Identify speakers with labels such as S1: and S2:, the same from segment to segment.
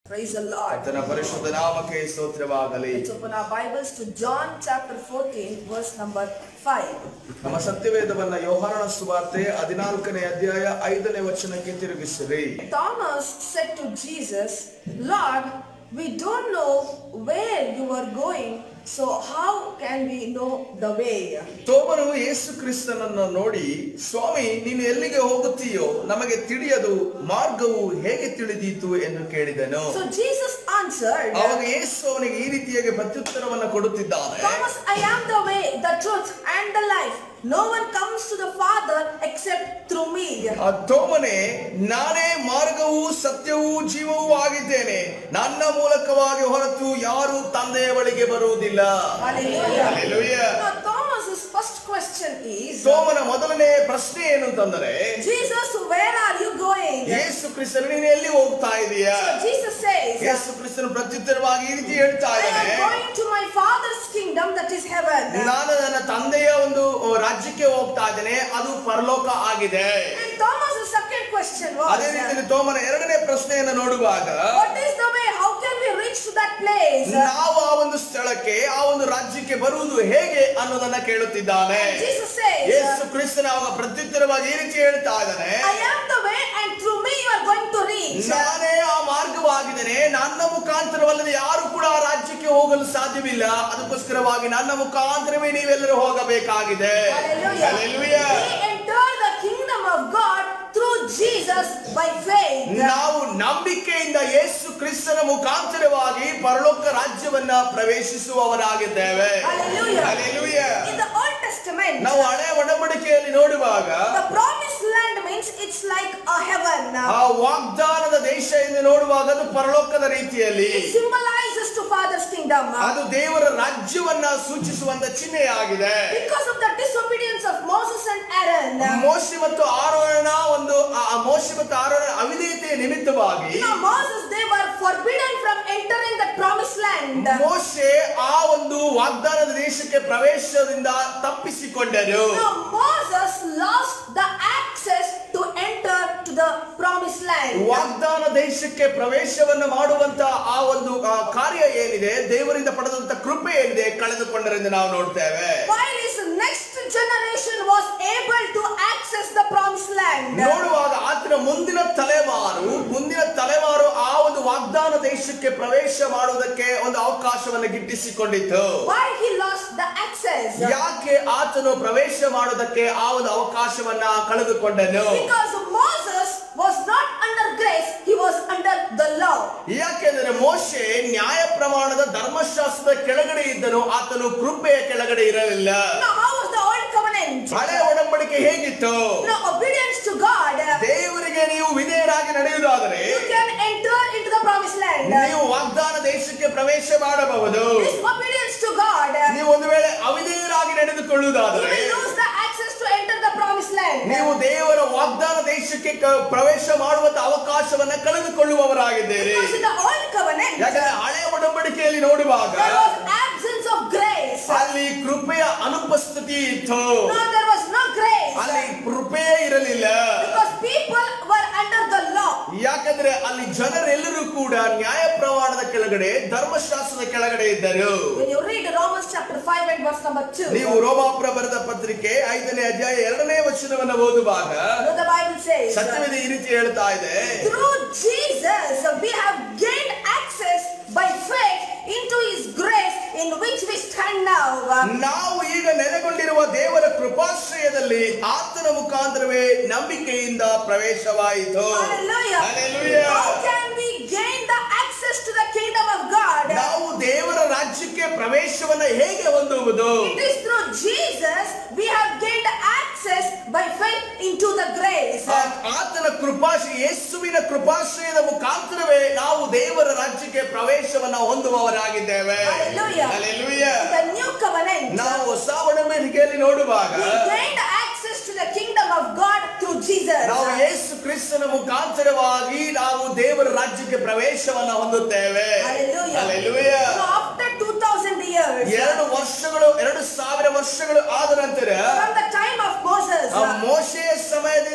S1: Praise the Lord.
S2: ಕರ್ತನ ಪರಿಶುದ್ಧ ನಾಮಕ್ಕೆ ಸ್ತೋತ್ರವಾಗಲಿ
S1: Let's open our Bibles to John chapter 14, verse number 5.
S2: ನಮ್ಮ ಸತ್ಯವೇದವನ್ನ ಯೋಹಾನನ ಸುವಾರ್ತೆ ಹದಿನಾಲ್ಕನೇ ಅಧ್ಯಾಯ ಐದನೇ ವಚನಕ್ಕೆ ತಿರುಗಿಸಿರಿ
S1: Thomas said to Jesus, Lord, we don't know where you are going, so how can we know the way?
S2: ತೋಮನು ಯೇಸು ಕ್ರಿಸ್ತನನ್ನು ನೋಡಿ ಸ್ವಾಮಿ ನೀನು ಎಲ್ಲಿಗೆ ಹೋಗುತ್ತೀಯೋ ನಮಗೆ ತಿಳಿಯದು ಮಾರ್ಗವು ಹೇಗೆ ತಿಳಿದೀತು ಎಂದು ಕೇಳಿದನು
S1: So Jesus answered,
S2: ಅವಾಗ ಯೇಸು ಅವನಿಗೆ ಈ ರೀತಿಯಾಗಿ ಪ್ರತ್ಯುತ್ತರವನ್ನು ಕೊಡುತ್ತಿದ್ದಾನೆ
S1: Thomas, I am the way, the truth, and the life. No one comes to the Father except through me.
S2: ಆ ತೋಮನೆ ನಾನೇ ಮಾರ್ಗವೂ ಸತ್ಯವೂ ಜೀವವೂ ಆಗಿದ್ದೇನೆ ನನ್ನ ಮೂಲಕವಾಗಿ ಹೊರತು ಯಾರು ತಂದೆಯ ಬಳಿಗೆ ಬರುವುದಿಲ್ಲ
S1: Hallelujah.
S2: Hallelujah.
S1: Now, Thomas's first question is,
S2: ಸೋಮನ ಮೊದಲನೇ ಪ್ರಶ್ನೆ ಏನು ಅಂತಂದರೆ
S1: Jesus, where are you going?
S2: ಯೇಸು ಕ್ರಿಸ್ತನು ನೀನು ಎಲ್ಲಿ ಹೋಗ್ತಾ ಇದೀಯಾ
S1: So Jesus says,
S2: ಯೇಸು ಕ್ರಿಸ್ತನು ಪ್ರತ್ಯುತ್ತರವಾಗಿ ಈ ರೀತಿ ಹೇಳ್ತಾ
S1: I
S2: ಇದ್ದಾನೆ
S1: am going to my Father's kingdom that is heaven.
S2: ನಾನು ನನ್ನ ತಂದೆಯ ಒಂದು ರಾಜ್ಯಕ್ಕೆ ಹೋಗ್ತಾ ಇದ್ದೇನೆ ಅದು ಪರಲೋಕ ಆಗಿದೆ
S1: And Thomas's second question
S2: ಅದೇ
S1: was,
S2: ರೀತಿ ತೋಮನ ಎರಡನೇ ಪ್ರಶ್ನೆಯನ್ನು ನೋಡುವಾಗ
S1: What is the way? How can we reach to that place?
S2: ನಾವು ಆ ಒಂದು ಸ್ಥಳಕ್ಕೆ ಆ ಒಂದು ರಾಜ್ಯಕ್ಕೆ ಬರುವುದು ಹೇಗೆ ಅನ್ನೋದನ್ನ ಕೇಳುತ್ತಿದ್ದಾನೆ
S1: And Jesus says,
S2: ಯೇಸು ಕ್ರಿಸ್ತನ ಅವಾಗ ಪ್ರತ್ಯುತ್ತರವಾಗಿ ಈ ರೀತಿ ಹೇಳ್ತಾ ಇದ್ದಾನೆ
S1: I am the way, and through me you are going to reach.
S2: ನಾನೇ ಆ ಮಾರ್ಗವಾಗಿದ್ದೇನೆ ನನ್ನ ಮುಖಾಂತರವಲ್ಲದೆ ಯಾರು ಕೂಡ ಆ ರಾಜ್ಯಕ್ಕೆ ಹೋಗಲು ಸಾಧ್ಯವಿಲ್ಲ ಅದಕ್ಕೋಸ್ಕರವಾಗಿ ನನ್ನ ಮುಖಾಂತರವೇ ನೀವೆಲ್ಲರೂ ಹೋಗಬೇಕಾಗಿದೆ
S1: Hallelujah.
S2: Hallelujah.
S1: We enter the kingdom of God through Jesus by faith.
S2: ನಾವು ನಂಬಿಕೆಯಿಂದ ಯೇಸು ಕ್ರಿಸ್ತನ ಮುಖಾಂತರವಾಗಿ ಪರಲೋಕ ರಾಜ್ಯವನ್ನ ಪ್ರವೇಶಿಸುವವರಾಗಿದ್ದೇವೆ
S1: Hallelujah.
S2: Hallelujah.
S1: In the Old Testament,
S2: ನಾವು ಹಳೆ ಒಡಂಬಡಿಕೆಯಲ್ಲಿ ನೋಡುವಾಗ
S1: the promised land means it's like a heaven.
S2: ಆ ವಾಗ್ದಾನದ ದೇಶ ಎಂದು ನೋಡುವಾಗ ಅದು ಪರಲೋಕದ ರೀತಿಯಲ್ಲಿ
S1: It symbolizes to Father's kingdom.
S2: ಅದು ದೇವರ ರಾಜ್ಯವನ್ನ ಸೂಚಿಸುವಂತ ಚಿಹ್ನೆಯಾಗಿದೆ
S1: Because of the disobedience of Moses and Aaron,
S2: ಮೋಶೆ ಮತ್ತು ಆರೋಹಣ ಒಂದು ಆ ಆ ಮೋಶೆ ಮತ್ತು ಆರೋಹಣ ಅವಿಧೇಯತೆಯ ನಿಮಿತ್ತವಾಗಿ
S1: now Moses they were forbidden from entering the promised land.
S2: ಮೋಶೆ ಆ ಒಂದು ವಾಗ್ದಾನದ ದೇಶಕ್ಕೆ ಪ್ರವೇಶದಿಂದ ತಪ್ಪಿಸಿಕೊಂಡರು
S1: Now Moses lost the access to enter to the promised land.
S2: ವಾಗ್ದಾನ ದೇಶಕ್ಕೆ ಪ್ರವೇಶವನ್ನು ಮಾಡುವಂತ ಆ ಒಂದು ಆ ಕಾರ್ಯ ಏನಿದೆ ದೇವರಿಂದ ಪಡೆದಂತ ಕೃಪೆ ಏನಿದೆ ಕಳೆದುಕೊಂಡರೆಂದು ನಾವು ನೋಡ್ತೇವೆ
S1: While his next generation was able to access the promised land.
S2: ನೋಡುವಾಗ ಆತನ ಮುಂದಿನ ತಲೆಮಾರು ಮುಂದಿನ ತಲೆಮಾರು ಆ ಒಂದು ವಾಗ್ದಾನ ದೇಶಕ್ಕೆ ಪ್ರವೇಶ ಮಾಡುವುದಕ್ಕೆ ಒಂದು ಅವಕಾಶವನ್ನು ಗಿಟ್ಟಿಸಿಕೊಂಡಿತ್ತು
S1: Why he lost the access?
S2: ಯಾಕೆ ಆತನು ಪ್ರವೇಶ ಮಾಡೋದಕ್ಕೆ ಆ ಒಂದು ಅವಕಾಶವನ್ನ ಕಳೆದುಕೊಂಡನು
S1: Because Moses was not under grace, he was under the law.
S2: ಯಾಕೆಂದರೆ ಮೋಶೆ ನ್ಯಾಯ ಪ್ರಮಾಣದ ಧರ್ಮಶಾಸ್ತ್ರದ ಕೆಳಗಡೆ ಇದ್ದನು ಆತನು ಕೃಪೆಯ ಕೆಳಗಡೆ ಇರಲಿಲ್ಲ
S1: Now, how was the old covenant?
S2: ಹಳೆ ಒಡಂಬಡಿಕೆ ಹೇಗಿತ್ತು
S1: Now, obedience to God,
S2: ದೇವರಿಗೆ ನೀವು ವಿಧೇಯರಾಗಿ ನಡೆಯುವುದಾದರೆ
S1: you can enter into the promised land.
S2: ನೀವು ವಾಗ್ದಾನ ದೇಶಕ್ಕೆ ಪ್ರವೇಶ ಮಾಡಬಹುದು
S1: Disobedience to God,
S2: ನೀವು ಒಂದು ವೇಳೆ ಅವಿಧೇಯರಾಗಿ
S1: you
S2: ನಡೆದುಕೊಳ್ಳುವುದಾದರೆ
S1: will lose the access to enter the promised land.
S2: ನೀವು ದೇವರ ವಾಗ್ದಾನ ದೇಶಕ್ಕೆ ಕ- ಪ್ರವೇಶ ಮಾಡುವಂತ ಅವಕಾಶವನ್ನ ಕಳೆದುಕೊಳ್ಳುವವರಾಗಿದ್ದೀರಿ
S1: Because in the old covenant,
S2: ಯಾಕಂದ್ರೆ ಹಳೆ ಒಡಂಬಡಿಕೆಯಲ್ಲಿ ನೋಡುವಾಗ
S1: there was absence of grace.
S2: ಅಲ್ಲಿ ಕೃಪೆಯ ಅನುಪಸ್ಥಿತಿ ಇತ್ತು
S1: No, there was no grace.
S2: ಅಲ್ಲಿ ಕೃಪೆಯೇ ಇರಲಿಲ್ಲ
S1: Because people were under the law.
S2: ಯಾಕಂದ್ರೆ ಅಲ್ಲಿ ಜನರೆಲ್ಲರೂ ಕೂಡ ನ್ಯಾಯ ಪ್ರಮಾಣದ ಕೆಳಗಡೆ ಧರ್ಮಶಾಸ್ತ್ರದ ಕೆಳಗಡೆ ಇದ್ದರು
S1: When you read Romans chapter 5 and verse number 2,
S2: ನೀವು ರೋಮಾಪುರ ಬರೆದ ಪತ್ರಿಕೆ ಐದನೇ ಅಧ್ಯಾಯ ಎರಡನೇ ವಚನವನ್ನು ಓದುವಾಗ
S1: you know the Bible says,
S2: ಸತ್ಯವೇದ ಈ ರೀತಿ ಹೇಳ್ತಾ ಇದೆ
S1: through Jesus we have gained access by faith into his grace in which we stand now.
S2: ನಾವು ಈಗ ನೆಲೆಗೊಂಡಿರುವ ದೇವರ ಕೃಪಾಶ್ರಯದಲ್ಲಿ ಆತನ ಮುಖಾಂತರವೇ ನಂಬಿಕೆಯಿಂದ ಪ್ರವೇಶವಾಯಿತು
S1: Hallelujah.
S2: Hallelujah.
S1: How can we gain the access to the kingdom of God?
S2: ನಾವು ದೇವರ ರಾಜ್ಯಕ್ಕೆ ಪ್ರವೇಶವನ್ನ ಹೇಗೆ ಹೊಂದುವುದು
S1: It is through Jesus we have gained access by faith into the grace.
S2: ಆ- ಆತನ ಕೃಪಾಶ್ರಯ ಯೇಸುವಿನ ಕೃಪಾಶ್ರಯದ ಮುಖಾಂತರವೇ ನಾವು ದೇವರ ರಾಜ್ಯಕ್ಕೆ ಪ್ರವೇಶವನ್ನ ಹೊಂದುವವರಾಗಿದ್ದೇವೆ
S1: Hallelujah.
S2: Hallelujah.
S1: In the new covenant,
S2: ನಾವು ಹೊಸ ಒಡಂಬಡಿಕೆಯಲ್ಲಿ ನೋಡುವಾಗ
S1: we gained access to the kingdom of God through Jesus.
S2: ನಾವು ಯೇಸು ಕ್ರಿಸ್ತನ ಮುಖಾಂತರವಾಗಿ ನಾವು ದೇವರ ರಾಜ್ಯಕ್ಕೆ ಪ್ರವೇಶವನ್ನ ಹೊಂದುತ್ತೇವೆ
S1: Hallelujah.
S2: Hallelujah.
S1: So after 2000 years,
S2: ಎರಡು ವರ್ಷಗಳು ಎರಡು ಸಾವಿರ ವರ್ಷಗಳು ಆದ ನಂತರ
S1: from the time of Moses,
S2: ಆ ಮೋಶೆಯ ಸಮಯದಿಂದ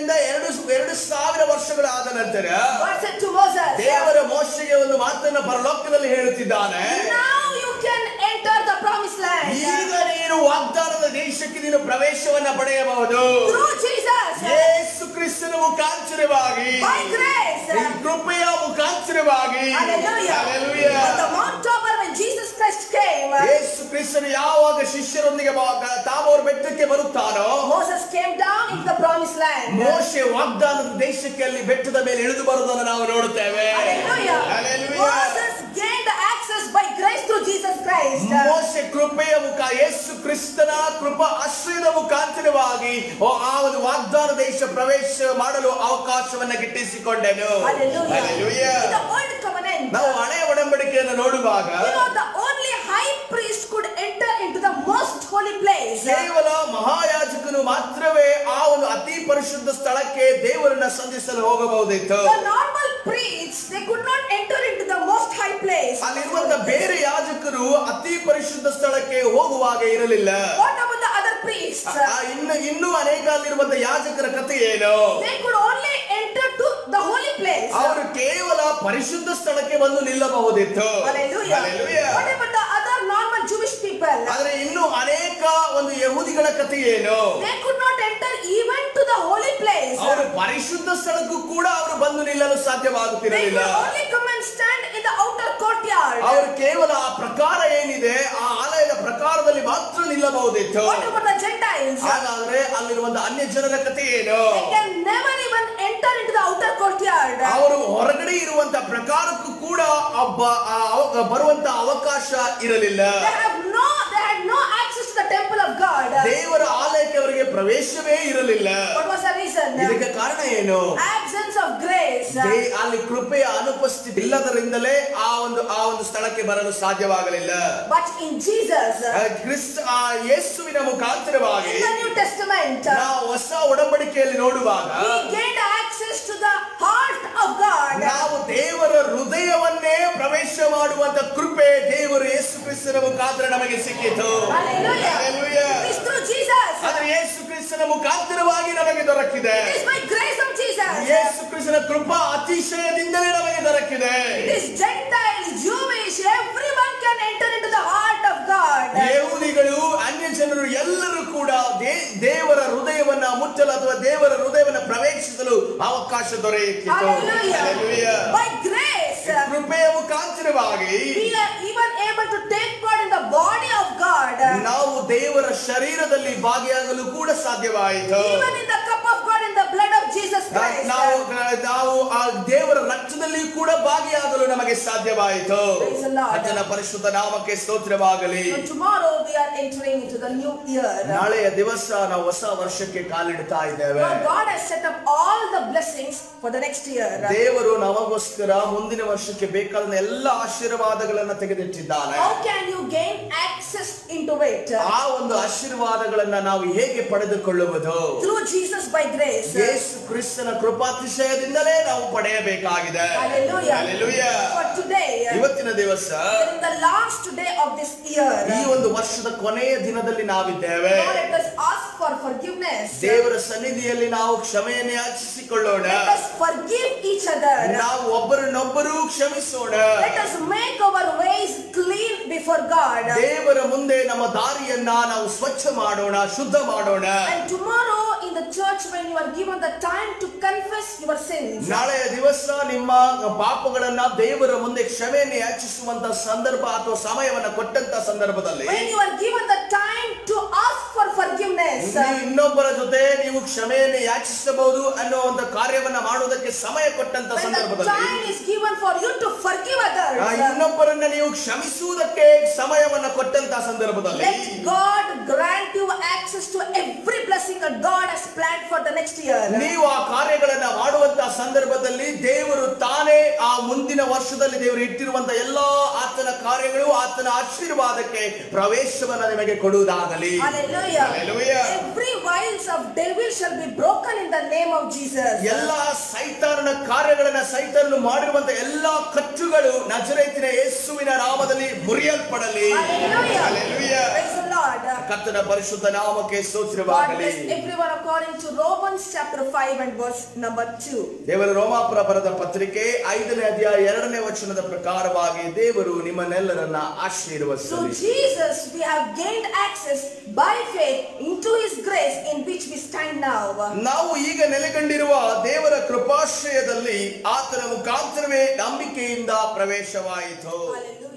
S2: ವರ್ಷದಿಂದ ಎರಡು ಎರಡು ಸಾವಿರ ವರ್ಷಗಳಾದ ನಂತರ
S1: God said to Moses,
S2: ದೇವರ ಮೋಶೆಗೆ ಒಂದು ಮಾತನ್ನ ಪರಲೋಕದಲ್ಲಿ ಹೇಳುತ್ತಿದ್ದಾನೆ
S1: Now you can enter the promised land.
S2: ಈಗ ನೀನು ವಾಗ್ದಾನದ ದೇಶಕ್ಕೆ ನೀನು ಪ್ರವೇಶವನ್ನ ಪಡೆಯಬಹುದು
S1: Through Jesus,
S2: ಯೇಸು ಕ್ರಿಸ್ತನ ಮುಖಾಂತರವಾಗಿ
S1: by grace.
S2: ಈ ಕೃಪೆಯ ಮುಖಾಂತರವಾಗಿ
S1: Hallelujah.
S2: Hallelujah.
S1: On the Mount Tabor when Jesus Christ came,
S2: ಯೇಸು ಕ್ರಿಸ್ತನು ಯಾವಾಗ ಶಿಷ್ಯರೊಂದಿಗೆ ಬಾ- ತಾಬೋರ್ ಬೆಟ್ಟಕ್ಕೆ ಬರುತ್ತಾನೋ
S1: Moses came down into the promised land.
S2: ಮೋಶೆ ವಾಗ್ದಾನದ ದೇಶಕ್ಕೆ ಅಲ್ಲಿ ಬೆಟ್ಟದ ಮೇಲೆ ಇಳಿದು ಬರುವುದನ್ನು ನಾವು ನೋಡುತ್ತೇವೆ
S1: Hallelujah.
S2: Hallelujah.
S1: Moses gained access by grace through Jesus Christ.
S2: ಮೋಶೆ ಕೃಪೆಯ ಮುಖ ಯೇಸು ಕ್ರಿಸ್ತನ ಕೃಪಾ ಆಶ್ರಯದ ಮುಖಾಂತರವಾಗಿ ಓ, ಆ ಒಂದು ವಾಗ್ದಾನ ದೇಶ ಪ್ರವೇಶ ಮಾಡಲು ಅವಕಾಶವನ್ನ ಗಿಟ್ಟಿಸಿಕೊಂಡೆನು
S1: Hallelujah.
S2: Hallelujah.
S1: In the old covenant,
S2: ನಾವು ಹಳೆಯ ಒಡಂಬಡಿಕೆಯನ್ನು ನೋಡುವಾಗ
S1: you know, the only high priest could enter into the most holy place.
S2: ಕೇವಲ ಮಹಾಯಾಜಕನು ಮಾತ್ರವೇ ಆ ಒಂದು ಅತಿ ಪರಿಶುದ್ಧ ಸ್ಥಳಕ್ಕೆ ದೇವರನ್ನ ಸಂಧಿಸಲು ಹೋಗಬಹುದಿತ್ತು
S1: The normal priests, they could not enter into the most high place.
S2: ಅಲ್ಲಿರುವಂತ ಬೇರೆ ಯಾಜಕರು ಅತಿ ಪರಿಶುದ್ಧ ಸ್ಥಳಕ್ಕೆ ಹೋಗುವಾಗ ಇರಲಿಲ್ಲ
S1: What about the other priests?
S2: ಆ ಇನ್ನು ಇನ್ನೂ ಅನೇಕ ಅಲ್ಲಿರುವಂತ ಯಾಜಕರ ಕಥೆ ಏನು
S1: They could only enter to the holy place.
S2: ಅವರು ಕೇವಲ ಪರಿಶುದ್ಧ ಸ್ಥಳಕ್ಕೆ ಬಂದು ನಿಲ್ಲಬಹುದಿತ್ತು
S1: Hallelujah.
S2: Hallelujah.
S1: What about the other normal Jewish people?
S2: ಆದ್ರೆ ಇನ್ನು ಅನೇಕ ಒಂದು ಯಹೂದಿಗಳ ಕಥೆ ಏನು
S1: They could not enter even to the holy place.
S2: ಅವರು ಪರಿಶುದ್ಧ ಸ್ಥಳಕ್ಕೂ ಕೂಡ ಅವರು ಬಂದು ನಿಲ್ಲಲು
S1: They
S2: ಸಾಧ್ಯವಾಗುತ್ತಿರಲಿಲ್ಲ
S1: could only come and stand in the outer courtyard.
S2: ಅವರು ಕೇವಲ ಆ ಪ್ರಕಾರ ಏನಿದೆ ಆ ಆಲಯದ ಪ್ರಕಾರದಲ್ಲಿ ಮಾತ್ರ ನಿಲ್ಲಬಹುದಿತ್ತು
S1: What about the Gentiles?
S2: ಹಾಗಾದ್ರೆ ಅಲ್ಲಿರುವಂತ ಅನ್ಯ ಜನರ ಕಥೆ ಏನು
S1: They can never even enter into the outer courtyard.
S2: ಅವರು ಹೊರಗಡೆ ಇರುವಂತ ಪ್ರಕಾರಕ್ಕೂ ಕೂಡ ಒಬ್ಬ ಆ ಅವ- ಬರುವಂತ ಅವಕಾಶ ಇರಲಿಲ್ಲ
S1: They have no, they had no access to the temple of God.
S2: ದೇವರ ಆಲಯಕ್ಕೆ ಅವರಿಗೆ ಪ್ರವೇಶವೇ ಇರಲಿಲ್ಲ
S1: What was the reason?
S2: ಇದಕ್ಕೆ ಕಾರಣ ಏನು
S1: Absence of grace.
S2: ದೇ- ಅಲ್ಲಿ ಕೃಪೆಯ ಅನುಪಸ್ಥಿತಿ ಇಲ್ಲದರಿಂದಲೇ ಆ ಒಂದು ಆ ಒಂದು ಸ್ಥಳಕ್ಕೆ ಬರಲು ಸಾಧ್ಯವಾಗಲಿಲ್ಲ
S1: But in Jesus,
S2: ಆ ಕ್ರಿಸ್ತ ಆ ಯೇಸುವಿನ ಮುಖಾಂತರವಾಗಿ
S1: in the New Testament,
S2: ನಾವು ಹೊಸ ಒಡಂಬಡಿಕೆಯಲ್ಲಿ ನೋಡುವಾಗ
S1: we gained access to the heart of God.
S2: ನಾವು ದೇವರ ಹೃದಯವನ್ನೇ ಪ್ರವೇಶ ಮಾಡುವಂತ ಕೃಪೆ ದೇವರು ಯೇಸು ಕ್ರಿಸ್ತನ ಮುಖಾಂತರ ನಮಗೆ ಸಿಕ್ಕಿತು
S1: Hallelujah.
S2: Hallelujah.
S1: It is through Jesus.
S2: ಆದ್ರೆ ಯೇಸು ಕ್ರಿಸ್ತನ ಮುಖಾಂತರವಾಗಿ ನಮಗೆ ದೊರಕಿದೆ
S1: It is by grace of Jesus.
S2: ಯೇಸು ಕ್ರಿಸ್ತನ ಕೃಪಾ ಅತಿಶಯದಿಂದಲೇ ನಮಗೆ ದೊರಕಿದೆ
S1: It is Gentiles, Jewish, everyone can enter into the heart of God.
S2: ಯಹೂದಿಗಳು ಅನ್ಯ ಜನರು ಎಲ್ಲರೂ ಕೂಡ ದೇ- ದೇವರ ಹೃದಯವನ್ನ ಮುಚ್ಚಲು ಅಥವಾ ದೇವರ ಹೃದಯವನ್ನ ಪ್ರವೇಶಿಸಲು ಅವಕಾಶ ದೊರೆಯುತ್ತಿತ್ತು
S1: Hallelujah.
S2: Hallelujah.
S1: By grace,
S2: ಕೃಪೆಯ ಮುಖಾಂತರವಾಗಿ
S1: we are even able to take part in the body of God.
S2: ನಾವು ದೇವರ ಶರೀರದಲ್ಲಿ ಭಾಗಿಯಾಗಲು ಕೂಡ ಸಾಧ್ಯವಾಯಿತು
S1: Even in the cup of God, in the blood of Jesus Christ.
S2: ನಾವು ನಾವು ಆ ದೇವರ ರಕ್ತದಲ್ಲಿ ಕೂಡ ಭಾಗಿಯಾಗಲು ನಮಗೆ ಸಾಧ್ಯವಾಯಿತು
S1: Praise the Lord.
S2: ಆತನ ಪರಿಶುದ್ಧ ನಾಮಕ್ಕೆ ಸ್ತೋತ್ರವಾಗಲಿ
S1: So tomorrow we are entering into the new year.
S2: ನಾಳೆಯ ದಿವಸ ನಾವು ಹೊಸ ವರ್ಷಕ್ಕೆ ಕಾಲಿಡ್ತಾ ಇದ್ದೇವೆ
S1: Now God has set up all the blessings for the next year.
S2: ದೇವರು ನಮಗೋಸ್ಕರ ಮುಂದಿನ ವರ್ಷಕ್ಕೆ ಬೇಕಾದ ಎಲ್ಲ ಆಶೀರ್ವಾದಗಳನ್ನ ತೆಗೆದಿಟ್ಟಿದ್ದಾನೆ
S1: How can you gain access into it?
S2: ಆ ಒಂದು ಆಶೀರ್ವಾದಗಳನ್ನ ನಾವು ಹೇಗೆ ಪಡೆದುಕೊಳ್ಳುವುದು
S1: Through Jesus by grace.
S2: ಯೇಸು ಕ್ರಿಸ್ತನ ಕೃಪಾತಿಶಯದಿಂದಲೇ ನಾವು ಪಡೆಯಬೇಕಾಗಿದೆ
S1: Hallelujah.
S2: Hallelujah.
S1: For today,
S2: ಇವತ್ತಿನ ದಿವಸ
S1: in the last day of this year,
S2: ಈ ಒಂದು ವರ್ಷದ ಕೊನೆಯ ದಿನದಲ್ಲಿ ನಾವಿದ್ದೇವೆ
S1: Lord, let us ask for forgiveness.
S2: ದೇವರ ಸನ್ನಿಧಿಯಲ್ಲಿ ನಾವು ಕ್ಷಮೆಯನ್ನು ಯಾಚಿಸಿಕೊಳ್ಳೋಣ
S1: Let us forgive each other.
S2: ನಾವು ಒಬ್ಬರನ್ನೊಬ್ಬರು ಕ್ಷಮಿಸೋಣ
S1: Let us make our ways clean before God.
S2: ದೇವರ ಮುಂದೆ ನಮ್ಮ ದಾರಿಯನ್ನ ನಾವು ಸ್ವಚ್ಛ ಮಾಡೋಣ ಶುದ್ಧ ಮಾಡೋಣ
S1: And tomorrow in the church, when you are given the time to confess your sins,
S2: ನಾಳೆಯ ದಿವಸ ನಿಮ್ಮ ಪಾಪಗಳನ್ನ ದೇವರ ಮುಂದೆ ಕ್ಷಮೆಯನ್ನು ಯಾಚಿಸುವಂತ ಸಂದರ್ಭ ಅಥವಾ ಸಮಯವನ್ನ ಕೊಟ್ಟಂತ ಸಂದರ್ಭದಲ್ಲಿ
S1: when you are given the time to ask for forgiveness,
S2: ನೀವು ಇನ್ನೊಬ್ಬರ ಜೊತೆ ನೀವು ಕ್ಷಮೆಯನ್ನು ಯಾಚಿಸಬಹುದು ಅನ್ನೋ ಒಂದು ಕಾರ್ಯವನ್ನ ಮಾಡುವುದಕ್ಕೆ ಸಮಯ ಕೊಟ್ಟಂತ
S1: when the
S2: ಸಂದರ್ಭದಲ್ಲಿ
S1: time is given for you to forgive
S2: ಆ
S1: others,
S2: ಇನ್ನೊಬ್ಬರನ್ನ ನೀವು ಕ್ಷಮಿಸುವುದಕ್ಕೆ ಸಮಯವನ್ನ ಕೊಟ್ಟಂತ ಸಂದರ್ಭದಲ್ಲಿ
S1: let God grant you access to every blessing that God has planned for the next year.
S2: ನೀವು ಆ ಕಾರ್ಯಗಳನ್ನ ಮಾಡುವಂತ ಸಂದರ್ಭದಲ್ಲಿ ದೇವರು ತಾನೇ ಆ ಮುಂದಿನ ವರ್ಷದಲ್ಲಿ ದೇವರು ಇಟ್ಟಿರುವಂತ ಎಲ್ಲಾ ಆತನ ಕಾರ್ಯಗಳು ಆತನ ಆಶೀರ್ವಾದಕ್ಕೆ ಪ್ರವೇಶವನ್ನ ನಿಮಗೆ ಕೊಡುವುದಾಗಲಿ
S1: Hallelujah.
S2: Hallelujah.
S1: Every wiles of devil shall be broken in the name of Jesus.
S2: ಎಲ್ಲಾ ಸೈತಾನನ ಕಾರ್ಯಗಳನ್ನ ಸೈತಾನನು ಮಾಡಿರುವಂತ ಎಲ್ಲಾ ಕಚ್ಚುಗಳು ನಜರೇತಿನ ಯೇಸುವಿನ ನಾಮದಲ್ಲಿ ಮುರಿಯಲ್ಪಡಲಿ
S1: Hallelujah.
S2: Hallelujah.
S1: Praise the Lord.
S2: ಕರ್ತನ ಪರಿಶುದ್ಧ ನಾಮಕ್ಕೆ
S1: God
S2: ಸ್ತೋತ್ರವಾಗಲಿ
S1: bless everyone according to Romans chapter 5 and verse number 2.
S2: ದೇವರ ರೋಮಾಪುರ ಬರೆದ ಪತ್ರಿಕೆ ಐದನೇ ಅಧ್ಯಾಯ ಎರಡನೇ ವಚನದ ಪ್ರಕಾರವಾಗಿ ದೇವರು ನಿಮ್ಮನ್ನೆಲ್ಲರನ್ನ
S1: Through
S2: ಆಶೀರ್ವದಿಸಲಿ
S1: Jesus, we have gained access by faith into His grace in which we stand now.
S2: ನಾವು ಈಗ ನೆಲೆಗೊಂಡಿರುವ ದೇವರ ಕೃಪಾಶ್ರಯದಲ್ಲಿ ಆತನ ಮುಖಾಂತರವೇ ನಂಬಿಕೆಯಿಂದ ಪ್ರವೇಶವಾಯಿತು
S1: Hallelujah.